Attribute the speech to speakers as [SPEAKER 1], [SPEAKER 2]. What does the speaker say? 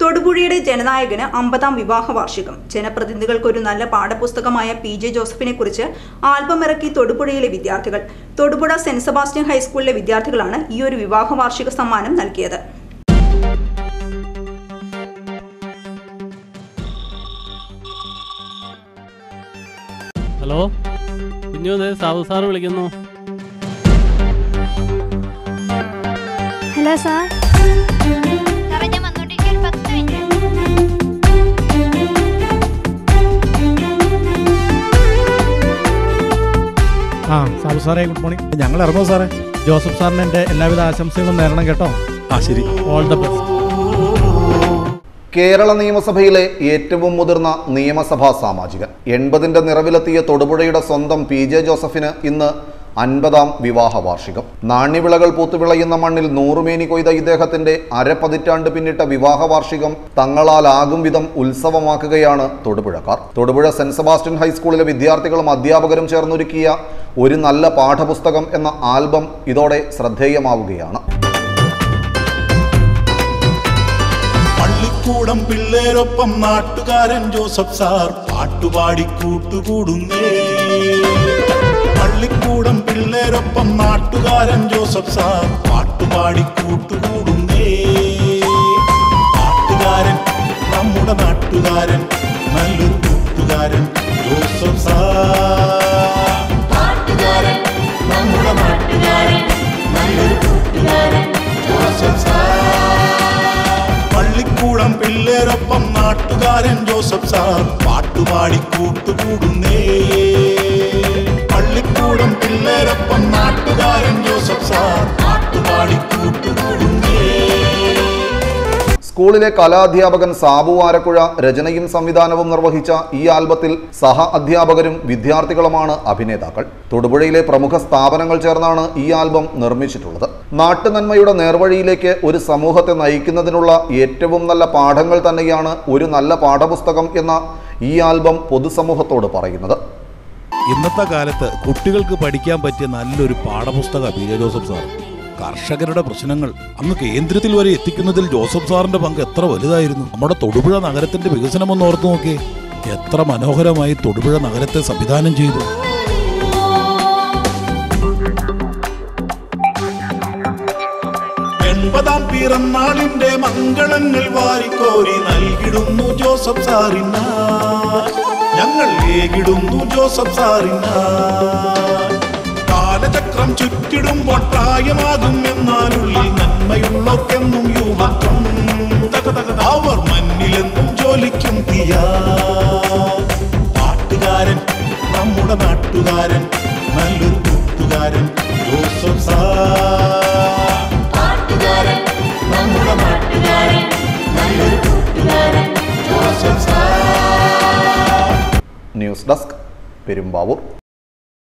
[SPEAKER 1] തൊടുപുഴയുടെ ജനനായകന് അമ്പതാം വിവാഹ വാർഷികം ജനപ്രതിനിധികൾക്ക് ഒരു നല്ല പാഠപുസ്തകമായ പി ജെ ജോസഫിനെ കുറിച്ച് ആൽബം ഇറക്കി തൊടുപുഴയിലെ വിദ്യാർത്ഥികൾ തൊടുപുഴ സെന്റ് സെബാസ്റ്റ്യൻ ഹൈസ്കൂളിലെ വിദ്യാർത്ഥികളാണ് ഈ ഒരു വിവാഹ വാർഷിക സമ്മാനം നൽകിയത്
[SPEAKER 2] ഹലോ കുഞ്ഞു അതെ സാബു സാർ വിളിക്കുന്നു
[SPEAKER 3] ഹലോ സാർ
[SPEAKER 4] സാറേ ഞാൻ വന്നോണ്ടിരിക്കുക ഒരു പത്ത് മിനിറ്റ്
[SPEAKER 5] ആ സാബു സാറേ ഗുഡ് മോർണിംഗ് ഞങ്ങൾ ഇറങ്ങുമോ സാറേ ജോസഫ് സാറിന് എൻ്റെ എല്ലാവിധ ആശംസകളും നേരണം കേട്ടോ
[SPEAKER 6] ആ ശരി
[SPEAKER 5] ഓൾ ദ ബെസ്റ്റ്
[SPEAKER 7] കേരള നിയമസഭയിലെ ഏറ്റവും മുതിർന്ന നിയമസഭാ സാമാജികൻ എൺപതിന്റെ നിറവിലെത്തിയ തൊടുപുഴയുടെ സ്വന്തം പി ജെ ജോസഫിന് ഇന്ന് അൻപതാം വിവാഹ വാർഷികം നാണ്യവിളകൾ പൂത്തുവിളയുന്ന മണ്ണിൽ നൂറുമേനി കൊയ്ത ഇദ്ദേഹത്തിന്റെ അരപതിറ്റാണ്ട് പിന്നിട്ട വിവാഹ വാർഷികം തങ്ങളാലാകും വിധം ഉത്സവമാക്കുകയാണ് തൊടുപുഴക്കാർ തൊടുപുഴ സെന്റ് സെബാസ്റ്റ്യൻ ഹൈസ്കൂളിലെ വിദ്യാർത്ഥികളും അധ്യാപകരും ചേർന്നൊരുക്കിയ ഒരു നല്ല പാഠപുസ്തകം എന്ന ആൽബം ഇതോടെ ശ്രദ്ധേയമാവുകയാണ്
[SPEAKER 6] പള്ളിക്കൂടം പിള്ളേരൊപ്പം നാട്ടുകാരൻ ജോസഫ് സാർ പാട്ടുപാടി കൂട്ടുകൂടുന്നേ പള്ളിക്കൂടം പിള്ളേരൊപ്പം നാട്ടുകാരൻ ജോസഫ് സാർ പാട്ടുപാടി കൂട്ടുകൂടുന്നേ നാട്ടുകാരൻ നമ്മുടെ നാട്ടുകാരൻ നല്ലൊരു കൂട്ടുകാരൻ ജോസഫ് സാർ നാട്ടുകാരൻ നമ്മുടെ നാട്ടുകാരൻ നല്ലൊരു കൂട്ടുകാരൻ ജോസഫ് സാർ പള്ളിക്കൂടം പിള്ളേരൊപ്പം നാട്ടുകാരൻ ജോസഫ് സാർ പാട്ടുപാടി കൂട്ടുകൂടുന്നേ പള്ളിക്കൂടം പിള്ളേരൊപ്പം നാട്ടുകാരൻ ജോസഫ് സാർ പാട്ടുപാടി കൂട്ടുകൂടുന്നേ
[SPEAKER 7] സ്കൂളിലെ കലാധ്യാപകൻ സാബു ആരക്കുഴ രചനയും സംവിധാനവും നിർവഹിച്ച ഈ ആൽബത്തിൽ സഹ അധ്യാപകരും വിദ്യാർത്ഥികളുമാണ് അഭിനേതാക്കൾ തൊടുപുഴയിലെ പ്രമുഖ സ്ഥാപനങ്ങൾ ചേർന്നാണ് ഈ ആൽബം നിർമ്മിച്ചിട്ടുള്ളത് നാട്ടുനന്മയുടെ നേർവഴിയിലേക്ക് ഒരു സമൂഹത്തെ നയിക്കുന്നതിനുള്ള ഏറ്റവും നല്ല പാഠങ്ങൾ തന്നെയാണ് ഒരു നല്ല പാഠപുസ്തകം എന്ന ഈ ആൽബം പൊതുസമൂഹത്തോട് പറയുന്നത്
[SPEAKER 8] ഇന്നത്തെ കാലത്ത് കുട്ടികൾക്ക് പഠിക്കാൻ പറ്റിയ നല്ലൊരു പാഠപുസ്തക പി ജെ ജോസഫ് സാർ കർഷകരുടെ പ്രശ്നങ്ങൾ അങ്ങ് കേന്ദ്രത്തിൽ വരെ എത്തിക്കുന്നതിൽ ജോസഫ് സാറിന്റെ പങ്ക് എത്ര വലുതായിരുന്നു നമ്മുടെ തൊടുപുഴ നഗരത്തിന്റെ വികസനം ഒന്ന് ഓർത്തു നോക്കിയേ എത്ര മനോഹരമായി തൊടുപുഴ നഗരത്തെ സംവിധാനം ചെയ്തു
[SPEAKER 6] എൺപതാം പിറന്നാളിന്റെ മംഗളങ്ങൾ വാരിക്കോരി നൽകിടുന്നു ജോസഫ് സാറിന ഞങ്ങൾ ഏകിടുന്നു ജോസഫ് സാറിന കാലചക്രം ചുറ്റിടുമ്പോൾ പ്രായമാകും എന്നാലുള്ളിൽ നന്മയുള്ളൊക്കെന്നും യുവത്വം അവർ മണ്ണിലെന്നും ജോലിക്കും തീയ പാട്ടുകാരൻ നമ്മുടെ നാട്ടുകാരൻ നല്ലൊരു കൂട്ടുകാരൻ ജോസഫ് സാർ പാട്ടുകാരൻ നമ്മുടെ നാട്ടുകാരൻ നല്ലൊരു കൂട്ടുകാരൻ Joseph sir
[SPEAKER 7] news desk Perumbavoor